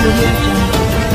audio jungle.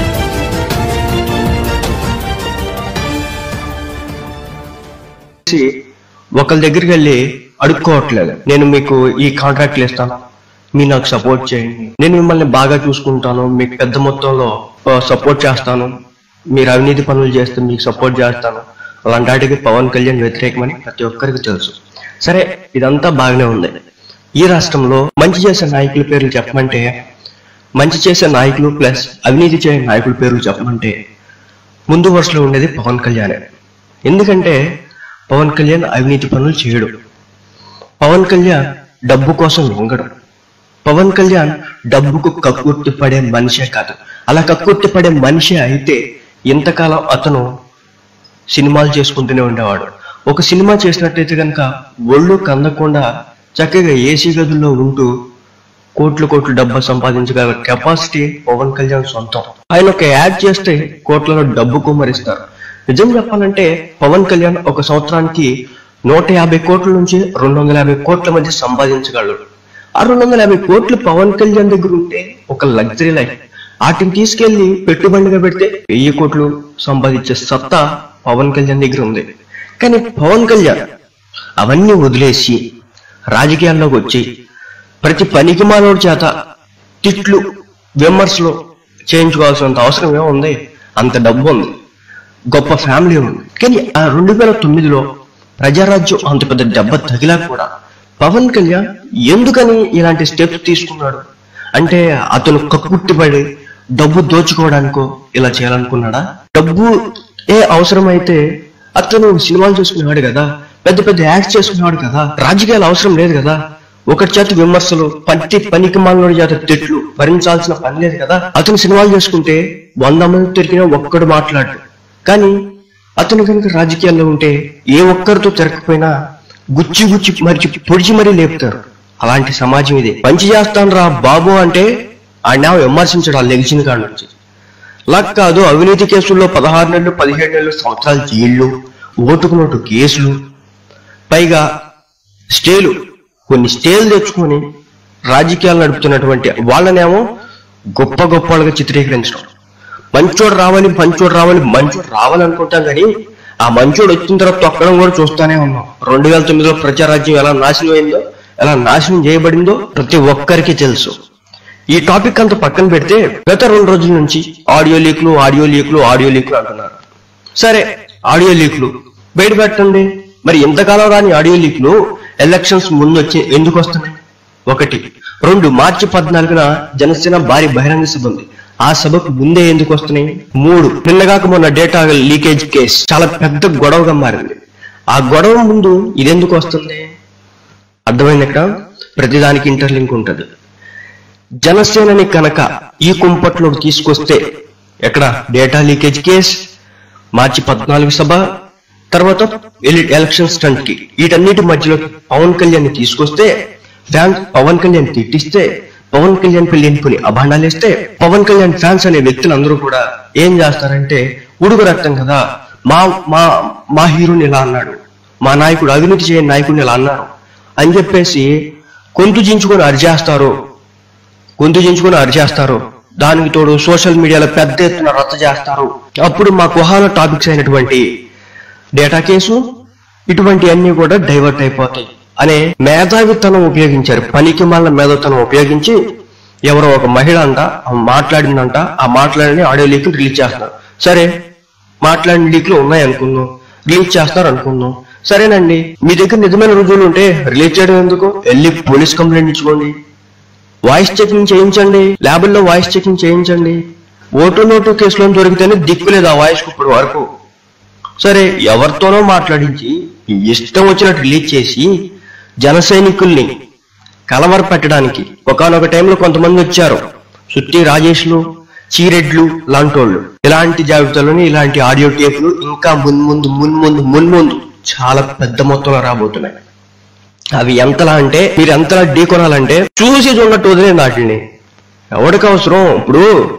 చేసి ఒకరి దగ్గరికి వెళ్ళి అడుక్కోవట్లేదు నేను మీకు ఈ కాంట్రాక్ట్లు ఇస్తాను మీరు నాకు సపోర్ట్ చేయండి నేను మిమ్మల్ని బాగా చూసుకుంటాను మీకు పెద్ద మొత్తంలో సపోర్ట్ చేస్తాను మీరు అవినీతి పనులు చేస్తే మీకు సపోర్ట్ చేస్తాను అలాంటి వాటికి పవన్ కళ్యాణ్ వ్యతిరేకమని ప్రతి ఒక్కరికి తెలుసు సరే ఇదంతా బాగానే ఉంది ఈ రాష్ట్రంలో మంచి చేసే నాయకుల పేర్లు చెప్పమంటే మంచి చేసే నాయకులు ప్లస్ అవినీతి చేయని నాయకుల పేర్లు చెప్పమంటే ముందు వరుసలో ఉండేది పవన్ కళ్యాణ్ ఎందుకంటే పవన్ కళ్యాణ్ అవినీతి పనులు చేయడు పవన్ కళ్యాణ్ డబ్బు కోసం లొంగడు పవన్ కళ్యాణ్ డబ్బుకు కక్కుర్తి పడే మనిషే కాదు అలా కక్కుర్తి పడే మనిషి అయితే ఇంతకాలం అతను సినిమాలు చేసుకుంటూనే ఉండేవాడు ఒక సినిమా చేసినట్టయితే కనుక ఒళ్ళు కందకుండా చక్కగా ఏసీ గదుల్లో ఉంటూ కోట్లు కోట్లు డబ్బు సంపాదించగల కెపాసిటీ పవన్ కళ్యాణ్ సొంతం ఆయన ఒక యాడ్ చేస్తే కోట్లలో డబ్బు కుమ్మరిస్తారు నిజం చెప్పాలంటే పవన్ కళ్యాణ్ ఒక సంవత్సరానికి నూట యాభై కోట్ల నుంచి రెండు వందల యాభై కోట్ల మధ్య సంపాదించగలడు ఆ రెండు వందల యాభై కోట్లు పవన్ కళ్యాణ్ దగ్గర ఉంటే ఒక లగ్జరీ లైఫ్ వాటిని తీసుకెళ్లి పెట్టుబడిగా పెడితే వెయ్యి కోట్లు సంపాదించే సత్తా పవన్ కళ్యాణ్ దగ్గర ఉంది కానీ పవన్ కళ్యాణ్ అవన్నీ వదిలేసి రాజకీయాల్లోకి వచ్చి ప్రతి పనికి మానవుడి చేత తిట్లు విమర్శలు చేయించుకోవాల్సినంత అవసరం ఏముంది అంత డబ్బు ఉంది గొప్ప ఫ్యామిలీ ఉంది కానీ ఆ రెండు వేల తొమ్మిదిలో ప్రజారాజ్యం అంత పెద్ద దెబ్బ తగిలా కూడా పవన్ కళ్యాణ్ ఎందుకని ఇలాంటి స్టెప్స్ తీసుకున్నాడు అంటే అతను కక్కుర్తిపడి డబ్బు దోచుకోవడానికో ఇలా చేయాలనుకున్నాడా డబ్బు ఏ అవసరమైతే అతను సినిమాలు చేసుకునేవాడు కదా పెద్ద పెద్ద యాక్ట్ చేసుకునేవాడు కదా రాజకీయాలు అవసరం లేదు కదా ఒకటి చేత విమర్శలు పట్టి పనికి మాలినోడి చేత తిట్లు భరించాల్సిన పని లేదు కదా అతను సినిమాలు చేసుకుంటే వంద మంది తిరిగినా ఒక్కడు మాట్లాడు కానీ అతను కనుక రాజకీయాల్లో ఉంటే ఏ ఒక్కరితో తిరగకపోయినా గుచ్చి గుచ్చి మరిచి పొడిచి మరీ లేపుతారు అలాంటి సమాజం ఇది పంచి చేస్తాను రా బాబు అంటే ఆయన విమర్శించడు ఆ లెగిసిన కాడ నుంచి అలా కాదు అవినీతి కేసుల్లో పదహారు నెలలు పదిహేడు నెలలు సంవత్సరాల జైళ్ళు ఓటుకు నోటు కేసులు పైగా స్టేలు కొన్ని స్టేలు తెచ్చుకొని రాజకీయాలు నడుపుతున్నటువంటి వాళ్ళనేమో గొప్ప గొప్ప వాళ్ళగా చిత్రీకరించడం మంచోడు రావాలి మంచోడు రావాలి మంచోడు రావాలనుకుంటాం కానీ ఆ మంచోడు వచ్చిన తర్వాత తొక్కడం కూడా చూస్తానే ఉన్నాం రెండు వేల తొమ్మిదిలో ప్రజారాజ్యం ఎలా నాశనం అయిందో ఎలా నాశనం చేయబడిందో ప్రతి ఒక్కరికి తెలుసు ఈ టాపిక్ అంతా పక్కన పెడితే గత రెండు రోజుల నుంచి ఆడియో లీక్లు ఆడియో లీక్లు ఆడియో లీక్లు అంటున్నారు సరే ఆడియో లీక్లు బయట పెట్టండి మరి ఎంతకాలం రాని ఆడియో లీక్లు ఎలక్షన్స్ ముందు వచ్చి ఎందుకు వస్తున్నాయి ఒకటి రెండు మార్చి పద్నాలుగున జనసేన భారీ బహిరంగ సభ ఉంది ఆ సభకు ముందే ఎందుకు వస్తున్నాయి మూడు నిన్నగాక మొన్న డేటా లీకేజ్ కేసు చాలా పెద్ద గొడవగా మారింది ఆ గొడవ ముందు ఇదెందుకు వస్తుంది అర్థమైంది ఇక్కడ ప్రతిదానికి ఇంటర్లింక్ ఉంటుంది జనసేనని కనుక ఈ కుంపట్లోకి తీసుకొస్తే ఎక్కడ డేటా లీకేజ్ కేస్ మార్చి పద్నాలుగు సభ తర్వాత ఎలి- ఎలక్షన్ స్టంట్ కి వీటన్నిటి మధ్యలో పవన్ కళ్యాణ్ ని తీసుకొస్తే ఫ్యాన్స్ పవన్ కళ్యాణ్ తిట్టిస్తే పవన్ కళ్యాణ్ పై లేనిపోని అభాండాలు వేస్తే పవన్ కళ్యాణ్ ఫ్యాన్స్ అనే వ్యక్తులు అందరూ కూడా ఏం చేస్తారంటే ఉడుగు రక్తం కదా మా మా మా హీరోని ఇలా అన్నాడు మా నాయకుడు అవినీతి చేయని నాయకుడిని ఇలా అన్నారు అని చెప్పేసి గొంతు చించుకొని అరిచేస్తారు గొంతు చించుకొని అరిచేస్తారు దానికి తోడు సోషల్ మీడియాలో పెద్ద ఎత్తున రచ్చ చేస్తారు అప్పుడు మా కుహాల టాపిక్స్ అయినటువంటి డేటా కేసు ఇటువంటి అన్ని కూడా డైవర్ట్ అయిపోతాయి అనే మేధావితనం ఉపయోగించారు పనికి మళ్ళీ మేధావితనం ఉపయోగించి ఎవరో ఒక మహిళ అంట ఆమె మాట్లాడిందంట ఆ మాట్లాడిన ఆడియో లీక్ రిలీజ్ చేస్తున్నారు సరే మాట్లాడిన లీక్లు ఉన్నాయి అనుకుందాం రిలీజ్ చేస్తారు అనుకుందాం సరేనండి మీ దగ్గర నిజమైన రుజువులు ఉంటే రిలీజ్ చేయడం ఎందుకు వెళ్ళి పోలీస్ కంప్లైంట్ ఇచ్చుకోండి వాయిస్ చెకింగ్ చేయించండి ల్యాబుల్లో వాయిస్ చెకింగ్ చేయించండి ఓటు నోటు కేసులో దొరికితేనే దిక్కు లేదు ఆ వాయిస్ ఇప్పటి వరకు సరే ఎవరితోనో మాట్లాడించి ఇష్టం వచ్చినట్టు రిలీజ్ చేసి జన సైనికుల్ని కలవర పెట్టడానికి ఒకనొక టైంలో కొంతమంది వచ్చారు సుత్తి రాజేష్లు చీరెడ్లు లాంటోళ్ళు ఇలాంటి జాబితాలోని ఇలాంటి ఆడియో టేపులు ఇంకా మున్ముందు మున్ముందు మున్ముందు చాలా పెద్ద మొత్తంలో రాబోతున్నాయి అవి ఎంతలా అంటే మీరు ఎంతలా ఢీ కొనాలంటే చూసి చూడట్టు వదిలేదు వాటిని ఎవరికి అవసరం ఇప్పుడు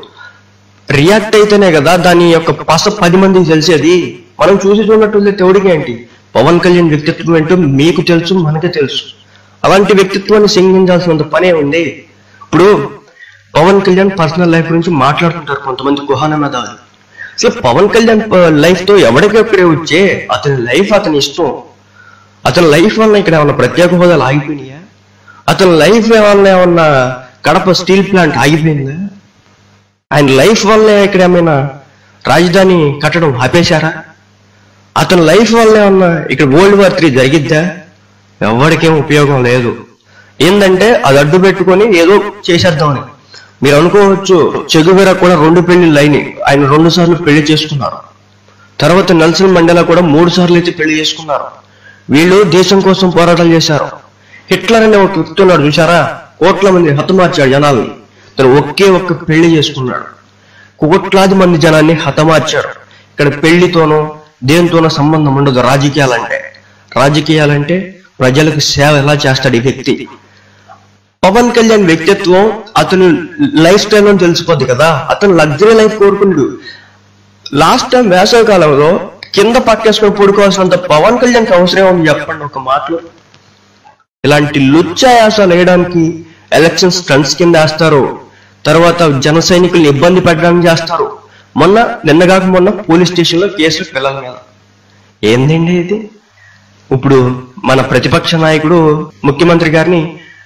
రియాక్ట్ అయితేనే కదా దాని యొక్క పస పది మందికి తెలిసేది మనం చూసి చూడట్టు వదిలేతే ఎవడికి ఏంటి పవన్ కళ్యాణ్ వ్యక్తిత్వం ఏంటో మీకు తెలుసు మనకే తెలుసు అలాంటి వ్యక్తిత్వాన్ని సింగించాల్సినంత పనే ఉంది ఇప్పుడు పవన్ కళ్యాణ్ పర్సనల్ లైఫ్ గురించి మాట్లాడుతుంటారు కొంతమంది కుహాన మెదాలు సో పవన్ కళ్యాణ్ లైఫ్ తో ఎవరికి ఒక్కడే వచ్చే అతని లైఫ్ అతని ఇష్టం అతని లైఫ్ వల్ల ఇక్కడ ఏమన్నా ప్రత్యేక హోదాలు ఆగిపోయినాయా అతని లైఫ్ ఏమన్నా ఏమన్నా కడప స్టీల్ ప్లాంట్ ఆగిపోయిందా ఆయన లైఫ్ వల్ల ఇక్కడ ఏమైనా రాజధాని కట్టడం ఆపేశారా అతని లైఫ్ వల్ల ఏమన్నా ఇక్కడ వరల్డ్ వార్ త్రీ జరిగిద్దా ఎవరికేం ఉపయోగం లేదు ఏంటంటే అది అడ్డు పెట్టుకొని ఏదో చేసేద్దామని మీరు అనుకోవచ్చు చెగువెర కూడా రెండు పెళ్లిళ్ళు అయినాయి ఆయన రెండు సార్లు పెళ్లి చేసుకున్నారు తర్వాత నెల్సన్ మండేలా కూడా మూడు సార్లు అయితే పెళ్లి చేసుకున్నారు వీళ్ళు దేశం కోసం పోరాటాలు చేశారు హిట్లర్ అనే ఒక వ్యక్తి ఉన్నాడు చూసారా కోట్ల మంది హతమార్చాడు జనాల్ని తను ఒకే ఒక్క పెళ్లి చేసుకున్నాడు కోట్లాది మంది జనాన్ని హతమార్చాడు ఇక్కడ పెళ్లితోనో దేనితోనో సంబంధం ఉండదు రాజకీయాలంటే రాజకీయాలంటే ప్రజలకు సేవ ఎలా చేస్తాడు ఈ వ్యక్తి పవన్ కళ్యాణ్ వ్యక్తిత్వం అతను లైఫ్ స్టైల్ అని తెలిసిపోద్ది కదా అతను లగ్జరీ లైఫ్ కోరుకుండు లాస్ట్ టైం వేసవి కాలంలో కింద పక్కేసుకొని పడుకోవాల్సినంత పవన్ కళ్యాణ్కి అవసరం ఉంది చెప్పండి ఒక మాటలో ఇలాంటి లుచ్చాయాసాలు వేయడానికి ఎలక్షన్ స్టంట్స్ కింద వేస్తారు తర్వాత జన సైనికుల్ని ఇబ్బంది పెట్టడానికి చేస్తారు మొన్న నిన్నగాక మొన్న పోలీస్ స్టేషన్ లో కేసులు పిల్లల మీద ఏందండి ఇది ఇప్పుడు మన ప్రతిపక్ష నాయకుడు ముఖ్యమంత్రి గారిని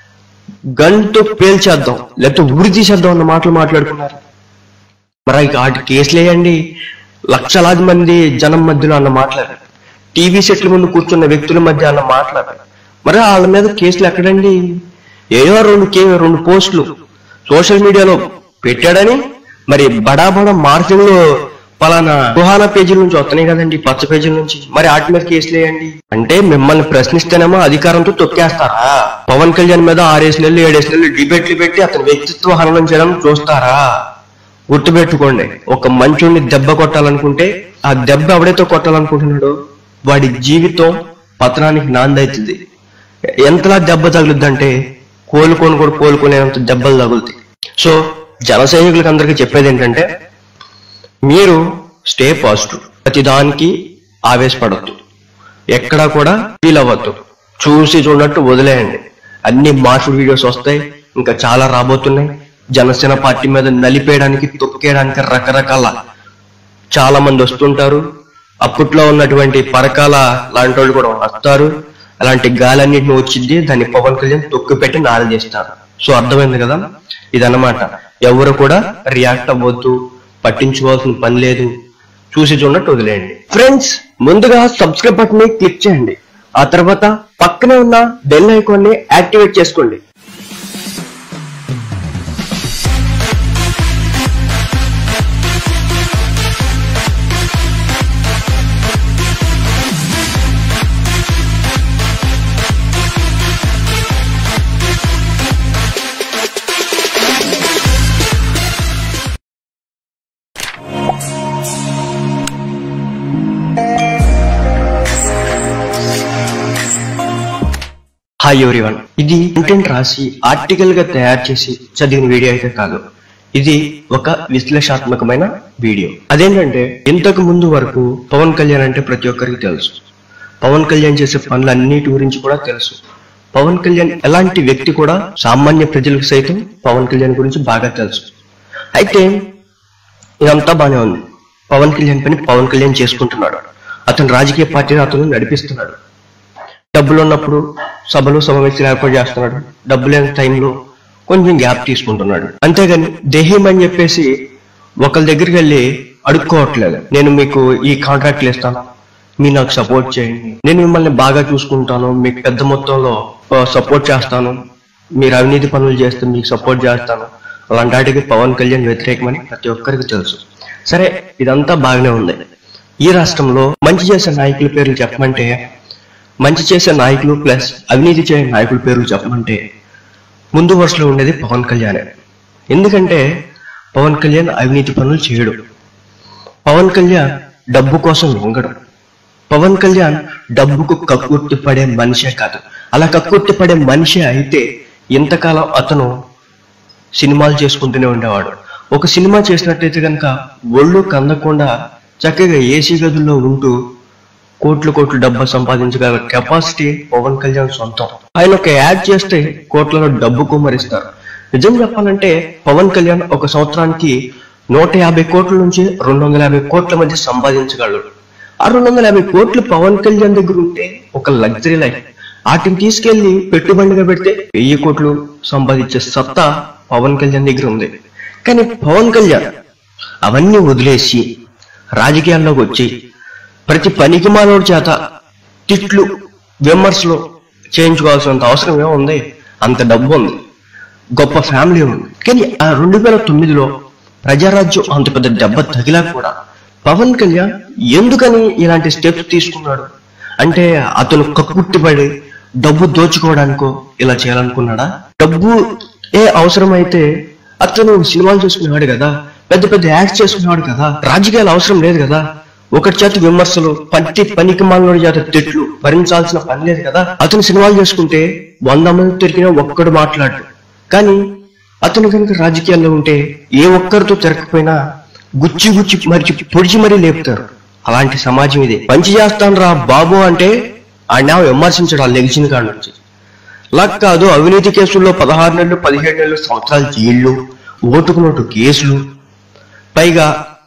గంటు పేల్చేద్దాం లేకపోతే ఉరి తీసేద్దాం అన్న మాటలు మాట్లాడుకున్నారు మరి వాటి కేసులు వేయండి లక్షలాది మంది జనం మధ్యలో అన్న మాట్లాడారు టీవీ సెట్ల ముందు కూర్చున్న వ్యక్తుల మధ్య అన్న మాట్లాడారు మరి వాళ్ళ మీద కేసులు ఎక్కడండి ఏదో రెండు కే రెండు పోస్టులు సోషల్ మీడియాలో పెట్టాడని మరి బడా బడా మార్ఫింగ్ పలానా గుహాన పేజీల నుంచి వస్తున్నాయి కదండి పచ్చ పేజీల నుంచి మరి వాటి మీద కేసులు వేయండి అంటే మిమ్మల్ని ప్రశ్నిస్తేనేమో అధికారంతో తొక్కేస్తారా పవన్ కళ్యాణ్ మీద ఆరేసి నెలలు ఏడేసి నెలలు డిబేట్లు పెట్టి అతని వ్యక్తిత్వ హననం చేయడం చూస్తారా గుర్తుపెట్టుకోండి ఒక మంచుని దెబ్బ కొట్టాలనుకుంటే ఆ దెబ్బ ఎవడైతే కొట్టాలనుకుంటున్నాడో వాడి జీవితం పతనానికి నాందవుతుంది ఎంతలా దెబ్బ తగులుద్దంటే కోలుకొని కూడా కోలుకునేంత దెబ్బలు తగులుతాయి సో జన సైనికులకు అందరికీ చెప్పేది ఏంటంటే మీరు స్టే పాజిటివ్ ప్రతి దానికి ఆవేశపడద్దు ఎక్కడా కూడా ఫీల్ అవ్వద్దు చూసి చూడనట్టు వదిలేయండి అన్ని మార్పుడు వీడియోస్ వస్తాయి ఇంకా చాలా రాబోతున్నాయి జనసేన పార్టీ మీద నలిపేయడానికి తొక్కేయడానికి రకరకాల చాలా మంది వస్తుంటారు అప్పట్లో ఉన్నటువంటి పరకాల లాంటి వాళ్ళు కూడా వస్తారు అలాంటి గాలన్నింటిని వచ్చింది దాన్ని పవన్ కళ్యాణ్ తొక్కు పెట్టి నాలు చేస్తారు సో అర్థమైంది కదా ఇదన్నమాట ఎవరు కూడా రియాక్ట్ అవ్వద్దు పట్టించుకోవాల్సిన పని లేదు చూసి చూడట్టు వదిలేయండి ఫ్రెండ్స్ ముందుగా సబ్స్క్రైబ్ బటన్ ని క్లిక్ చేయండి ఆ తర్వాత పక్కనే ఉన్న బెల్ ఐకాన్ ని యాక్టివేట్ చేసుకోండి హాయ్ ఎవ్రీవన్ ఇది కంటెంట్ రాసి ఆర్టికల్ గా తయారు చేసి చదివిన వీడియో అయితే కాదు ఇది ఒక విశ్లేషాత్మకమైన వీడియో అదేంటంటే ఇంతకు ముందు వరకు పవన్ కళ్యాణ్ అంటే ప్రతి ఒక్కరికి తెలుసు పవన్ కళ్యాణ్ చేసే పనులన్నిటి గురించి కూడా తెలుసు పవన్ కళ్యాణ్ ఎలాంటి వ్యక్తి కూడా సామాన్య ప్రజలకు సైతం పవన్ కళ్యాణ్ గురించి బాగా తెలుసు అయితే ఇదంతా బానే ఉంది పవన్ కళ్యాణ్ పని పవన్ కళ్యాణ్ చేసుకుంటున్నాడు అతను రాజకీయ పార్టీని అతను నడిపిస్తున్నాడు డబ్బులు ఉన్నప్పుడు సభలు సమావేశాలు ఏర్పాటు చేస్తున్నాడు డబ్బు లేని టైంలో కొంచెం గ్యాప్ తీసుకుంటున్నాడు అంతేగాని దేహం అని చెప్పేసి ఒకరి దగ్గరికి వెళ్ళి అడుక్కోవట్లేదు నేను మీకు ఈ కాంట్రాక్ట్లు ఇస్తాను మీరు నాకు సపోర్ట్ చేయండి నేను మిమ్మల్ని బాగా చూసుకుంటాను మీకు పెద్ద మొత్తంలో సపోర్ట్ చేస్తాను మీరు అవినీతి పనులు చేస్తే మీకు సపోర్ట్ చేస్తాను అలాంటి వాటికి పవన్ కళ్యాణ్ వ్యతిరేకమని ప్రతి ఒక్కరికి తెలుసు సరే ఇదంతా బాగానే ఉంది ఈ రాష్ట్రంలో మంచి చేసే నాయకుల పేర్లు చెప్పమంటే మంచి చేసే నాయకులు ప్లస్ అవినీతి చేయని నాయకుల పేర్లు చెప్పమంటే ముందు వరుసలో ఉండేది పవన్ కళ్యాణ్ ఎందుకంటే పవన్ కళ్యాణ్ అవినీతి పనులు చేయడు పవన్ కళ్యాణ్ డబ్బు కోసం లొంగడు పవన్ కళ్యాణ్ డబ్బుకు కక్కుర్తి పడే మనిషే కాదు అలా కక్కుర్తి పడే మనిషే అయితే ఇంతకాలం అతను సినిమాలు చేసుకుంటూనే ఉండేవాడు ఒక సినిమా చేసినట్టయితే కనుక ఒళ్ళు కందకుండా చక్కగా ఏసీ గదుల్లో ఉంటూ కోట్లు కోట్లు డబ్బు సంపాదించగల కెపాసిటీ పవన్ కళ్యాణ్ సొంతం ఆయన ఒక యాడ్ చేస్తే కోట్లలో డబ్బు కుమ్మరిస్తారు నిజం చెప్పాలంటే పవన్ కళ్యాణ్ ఒక సంవత్సరానికి నూట యాభై కోట్ల నుంచి రెండు వందల యాభై కోట్ల మధ్య సంపాదించగలడు ఆ రెండు వందల యాభై కోట్లు పవన్ కళ్యాణ్ దగ్గర ఉంటే ఒక లగ్జరీ లైఫ్ వాటిని తీసుకెళ్లి పెట్టుబడిగా పెడితే వెయ్యి కోట్లు సంపాదించే సత్తా పవన్ కళ్యాణ్ దగ్గర ఉంది కానీ పవన్ కళ్యాణ్ అవన్నీ వదిలేసి రాజకీయాల్లోకి వచ్చి ప్రతి పనికి మానవుడి చేత తిట్లు విమర్శలు చేయించుకోవాల్సినంత అవసరం ఏముంది అంత డబ్బు ఉంది గొప్ప ఫ్యామిలీ ఉంది కానీ ఆ రెండు వేల తొమ్మిదిలో ప్రజారాజ్యం అంత పెద్ద దెబ్బ తగిలా కూడా పవన్ కళ్యాణ్ ఎందుకని ఇలాంటి స్టెప్స్ తీసుకున్నాడు అంటే అతను కక్కుర్తిపడి డబ్బు దోచుకోవడానికో ఇలా చేయాలనుకున్నాడా డబ్బు ఏ అవసరమైతే అతను సినిమాలు చేసుకునేవాడు కదా పెద్ద పెద్ద యాక్ట్ చేసుకునేవాడు కదా రాజకీయాలు అవసరం లేదు కదా ఒకటి చేత విమర్శలు పట్టి పనికి మాలినోడి చేత తిట్లు భరించాల్సిన పని లేదు కదా అతను సినిమాలు చేసుకుంటే వంద మంది దొరికినా ఒక్కడు మాట్లాడు కానీ అతను కనుక రాజకీయాల్లో ఉంటే ఏ ఒక్కరితో తిరగకపోయినా గుచ్చి గుచ్చి మరిచి పొడిచి మరీ లేపుతారు అలాంటి సమాజం ఇది పంచి చేస్తాను రా బాబు అంటే ఆయన విమర్శించడం ఆ లెగిసిన కాడ నుంచి అలా కాదు అవినీతి కేసుల్లో పదహారు నెలలు పదిహేడు నెలలు సంవత్సరాల జైళ్ళు ఓటుకు నోటు కేసులు పైగా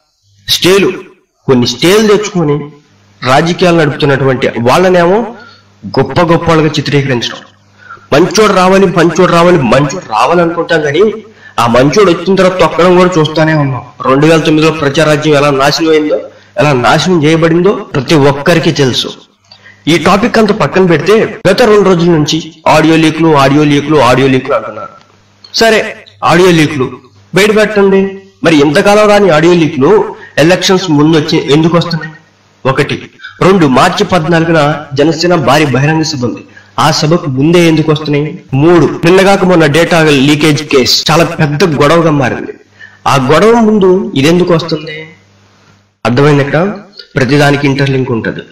స్టేలు కొన్ని స్టేలు తెచ్చుకొని రాజకీయాలు నడుపుతున్నటువంటి వాళ్ళనేమో గొప్ప గొప్ప వాళ్ళగా చిత్రీకరించడం మంచోడు రావాలి మంచోడు రావాలి మంచోడు రావాలనుకుంటాం కానీ ఆ మంచోడు వచ్చిన తర్వాత తొక్కడం కూడా చూస్తానే ఉన్నాం రెండు వేల తొమ్మిదిలో ప్రజారాజ్యం ఎలా నాశనం అయిందో ఎలా నాశనం చేయబడిందో ప్రతి ఒక్కరికి తెలుసు ఈ టాపిక్ అంతా పక్కన పెడితే గత రెండు రోజుల నుంచి ఆడియో లీక్లు ఆడియో లీక్లు ఆడియో లీక్లు అంటున్నారు సరే ఆడియో లీక్లు బయట పెట్టండి మరి ఇంతకాలం రాని ఆడియో లీక్లు ఎలక్షన్స్ ముందు వచ్చి ఎందుకు వస్తున్నాయి ఒకటి రెండు మార్చి పద్నాలుగున జనసేన భారీ బహిరంగ సభ ఉంది ఆ సభకు ముందే ఎందుకు వస్తున్నాయి మూడు నిన్నగాక మొన్న డేటా లీకేజ్ కేసు చాలా పెద్ద గొడవగా మారింది ఆ గొడవ ముందు ఇదెందుకు వస్తుంది అర్థమైంది ఇక్కడ ప్రతిదానికి ఇంటర్లింక్ ఉంటుంది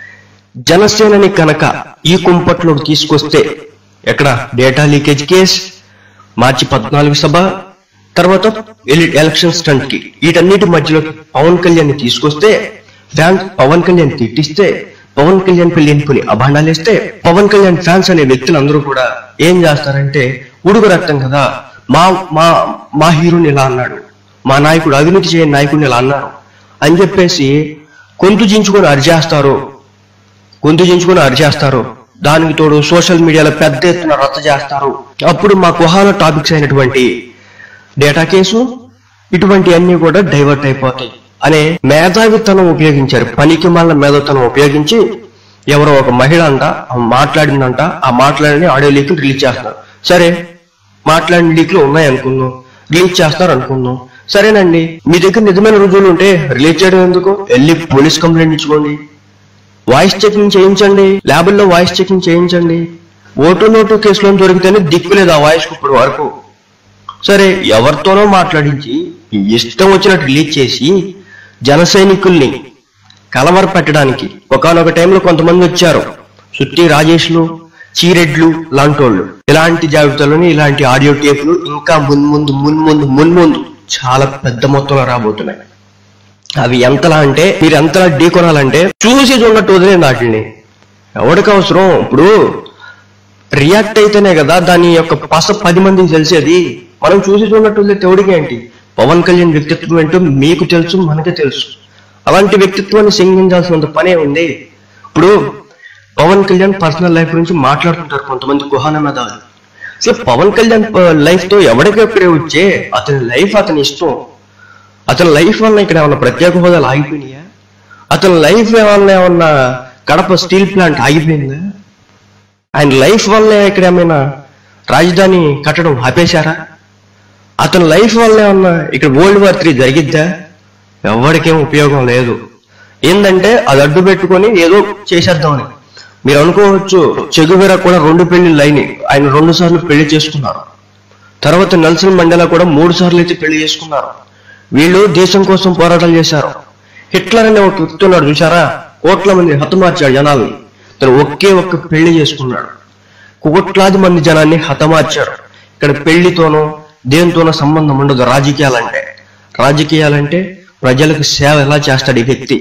జనసేనని కనుక ఈ కుంపట్లోకి తీసుకొస్తే ఎక్కడ డేటా లీకేజ్ కేస్ మార్చి పద్నాలుగు సభ తర్వాత ఎలి- ఎలక్షన్ స్టంట్ కి వీటన్నిటి మధ్యలో పవన్ కళ్యాణ్ ని తీసుకొస్తే ఫ్యాన్స్ పవన్ కళ్యాణ్ తిట్టిస్తే పవన్ కళ్యాణ్ పెళ్లి ఎన్నుకుని అభాండాలు వేస్తే పవన్ కళ్యాణ్ ఫ్యాన్స్ అనే వ్యక్తులందరూ కూడా ఏం చేస్తారంటే ఉడుగు రక్తం కదా మా మా మా హీరోని ఇలా అన్నాడు మా నాయకుడు అవినీతి చేయని నాయకుడిని ఇలా అన్నారు అని చెప్పేసి గొంతు చించుకొని అరిచేస్తారు గొంతు చించుకొని అరిచేస్తారు దానికి తోడు సోషల్ మీడియాలో పెద్ద ఎత్తున రచ్చ చేస్తారు అప్పుడు మా కుహాల టాపిక్స్ అయినటువంటి డేటా కేసు ఇటువంటి అన్ని కూడా డైవర్ట్ అయిపోతాయి అనే మేధావితనం ఉపయోగించారు పనికి మళ్ళీ మేధావితనం ఉపయోగించి ఎవరో ఒక మహిళ అంట ఆమె మాట్లాడిందంట ఆ మాట్లాడిన ఆడియో లీక్ రిలీజ్ చేస్తున్నారు సరే మాట్లాడిన లీక్లు ఉన్నాయి అనుకుందాం రిలీజ్ చేస్తారు అనుకుందాం సరేనండి మీ దగ్గర నిజమైన రుజువులు ఉంటే రిలీజ్ చేయడం ఎందుకు వెళ్ళి పోలీస్ కంప్లైంట్ ఇచ్చుకోండి వాయిస్ చెకింగ్ చేయించండి ల్యాబుల్లో వాయిస్ చెకింగ్ చేయించండి ఓటు నోటు కేసులో దొరికితేనే దిక్కు లేదు ఆ వాయిస్ ఇప్పటి వరకు సరే ఎవరితోనో మాట్లాడించి ఇష్టం వచ్చినట్టు రిలీజ్ చేసి జన సైనికుల్ని కలవర పెట్టడానికి ఒకనొక టైంలో కొంతమంది వచ్చారు సుత్తి రాజేష్లు చీరెడ్లు లాంటోళ్ళు ఇలాంటి జాబితాలోని ఇలాంటి ఆడియో టేపులు ఇంకా మున్ముందు మున్ముందు మున్ముందు చాలా పెద్ద మొత్తంలో రాబోతున్నాయి అవి ఎంతలా అంటే మీరు ఎంతలా ఢీ కొనాలంటే చూసి చూడట్టు వదిలేండి వాటిని ఎవరికి అవసరం ఇప్పుడు రియాక్ట్ అయితేనే కదా దాని యొక్క పస పది మందికి తెలిసేది మనం చూసి చూడట్టు వదిలే తెవుడికి ఏంటి పవన్ కళ్యాణ్ వ్యక్తిత్వం ఏంటో మీకు తెలుసు మనకే తెలుసు అలాంటి వ్యక్తిత్వాన్ని సింగించాల్సినంత పనే ఉంది ఇప్పుడు పవన్ కళ్యాణ్ పర్సనల్ లైఫ్ గురించి మాట్లాడుతుంటారు కొంతమంది కుహాన మేధావులు అసలు పవన్ కళ్యాణ్ లైఫ్ తో ఎవడికి ఎక్కడే వచ్చే అతని లైఫ్ అతని ఇష్టం అతని లైఫ్ వల్ల ఇక్కడ ఏమన్నా ప్రత్యేక హోదాలు ఆగిపోయినాయా అతని లైఫ్ ఏమన్నా ఏమన్నా కడప స్టీల్ ప్లాంట్ ఆగిపోయిందా ఆయన లైఫ్ వల్ల ఇక్కడ ఏమైనా రాజధాని కట్టడం ఆపేశారా అతని లైఫ్ వల్ల ఏమన్నా ఇక్కడ వరల్డ్ వార్ త్రీ జరిగిద్దా ఎవరికేం ఉపయోగం లేదు ఏంటంటే అది అడ్డు పెట్టుకొని ఏదో చేసేద్దామని మీరు అనుకోవచ్చు చెగువెర కూడా రెండు పెళ్లిళ్ళు అయినాయి ఆయన రెండు సార్లు పెళ్లి చేసుకున్నారు తర్వాత నెల్సన్ మండేలా కూడా మూడు సార్లు అయితే పెళ్లి చేసుకున్నారు వీళ్ళు దేశం కోసం పోరాటాలు చేశారు హిట్లర్ అనే ఒక వ్యక్తి ఉన్నాడు చూసారా కోట్ల మంది హతమార్చాడు జనాల్ని తను ఒకే ఒక్క పెళ్లి చేసుకున్నాడు కోట్లాది మంది జనాన్ని హతమార్చాడు ఇక్కడ పెళ్లితోనో దేనితోనో సంబంధం ఉండదు రాజకీయాలంటే రాజకీయాలంటే ప్రజలకు సేవ ఎలా చేస్తాడు ఈ వ్యక్తి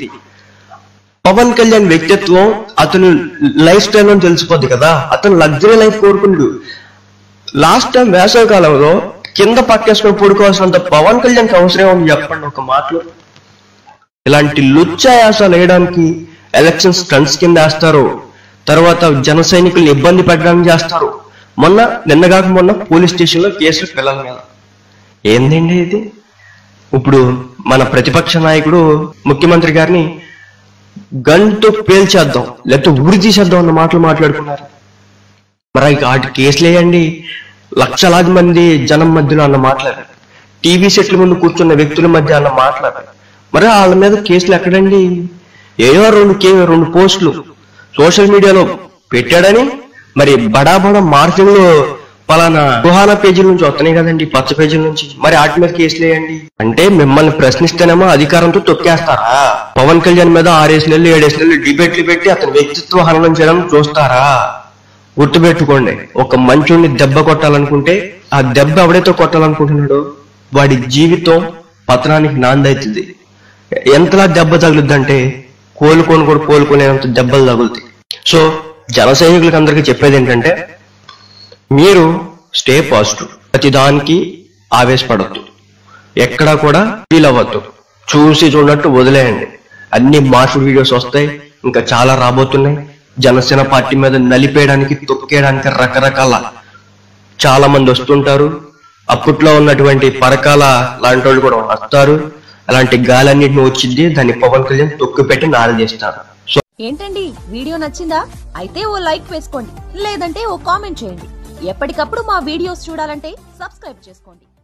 పవన్ కళ్యాణ్ వ్యక్తిత్వం అతను లైఫ్ స్టైల్ అని తెలిసిపోద్ది కదా అతను లగ్జరీ లైఫ్ కోరుకున్నాడు లాస్ట్ టైం వేసవి కాలంలో కింద పక్కేసుకొని పడుకోవాల్సినంత పవన్ కళ్యాణ్కి అవసరం ఉంది చెప్పండి ఒక మాటలో ఇలాంటి లుచ్చాయాసాలు వేయడానికి ఎలక్షన్ స్టంట్స్ కింద వేస్తారు తర్వాత జన సైనికుల్ని ఇబ్బంది పెట్టడానికి చేస్తారు మొన్న నిన్నగాక మొన్న పోలీస్ స్టేషన్ లో కేసులు పిల్లల మీద ఏందండి ఇది ఇప్పుడు మన ప్రతిపక్ష నాయకుడు ముఖ్యమంత్రి గారిని గన్తో పేల్చేద్దాం లేకపోతే ఉరి తీసేద్దాం అన్న మాటలు మాట్లాడుకున్నారు మరి వాటి కేసులు వేయండి లక్షలాది మంది జనం మధ్యలో అన్న మాట్లాడారు టీవీ సెట్ల ముందు కూర్చున్న వ్యక్తుల మధ్య అన్న మాట్లాడారు మరి వాళ్ళ మీద కేసులు ఎక్కడండి ఏదో రెండు కే రెండు పోస్టులు సోషల్ మీడియాలో పెట్టాడని మరి బడా బడా మార్కెట్లో పలానా గుహాన పేజీల నుంచి వస్తున్నాయి కదండి పచ్చ పేజీల నుంచి మరి వాటి మీద కేసులు వేయండి అంటే మిమ్మల్ని ప్రశ్నిస్తేనేమో అధికారంతో తొక్కేస్తారా పవన్ కళ్యాణ్ మీద ఆరేసి నెలలు ఏడేసి నెలలు డిబేట్లు పెట్టి అతని వ్యక్తిత్వ హననం చేయడం చూస్తారా గుర్తుపెట్టుకోండి ఒక మంచుని దెబ్బ కొట్టాలనుకుంటే ఆ దెబ్బ ఎవడైతే కొట్టాలనుకుంటున్నాడో వాడి జీవితం పతనానికి నాందవుతుంది ఎంతలా దెబ్బ తగులుద్దంటే కోలుకొని కూడా కోలుకునేంత దెబ్బలు తగులుతాయి సో జన సైనికులకు అందరికీ చెప్పేది ఏంటంటే మీరు స్టే పాజిటివ్ ప్రతి దానికి ఆవేశపడద్దు ఎక్కడా కూడా ఫీల్ అవ్వద్దు చూసి చూడనట్టు వదిలేయండి అన్ని మార్షల్ వీడియోస్ వస్తాయి ఇంకా చాలా రాబోతున్నాయి జనసేన పార్టీ మీద నలిపేయడానికి తొక్కేయడానికి రకరకాల చాలా మంది వస్తుంటారు అప్పట్లో ఉన్నటువంటి పరకాల లాంటి వాళ్ళు కూడా వస్తారు అలాంటి గాలన్నింటిని వచ్చింది దాన్ని పవన్ కళ్యాణ్ తొక్కి పెట్టి నాలు చేస్తారు సో ఏంటండి వీడియో నచ్చిందా అయితే ఓ లైక్ వేసుకోండి లేదంటే ఓ కామెంట్ చేయండి ఎప్పటికప్పుడు మా వీడియోస్ చూడాలంటే సబ్స్క్రైబ్ చేసుకోండి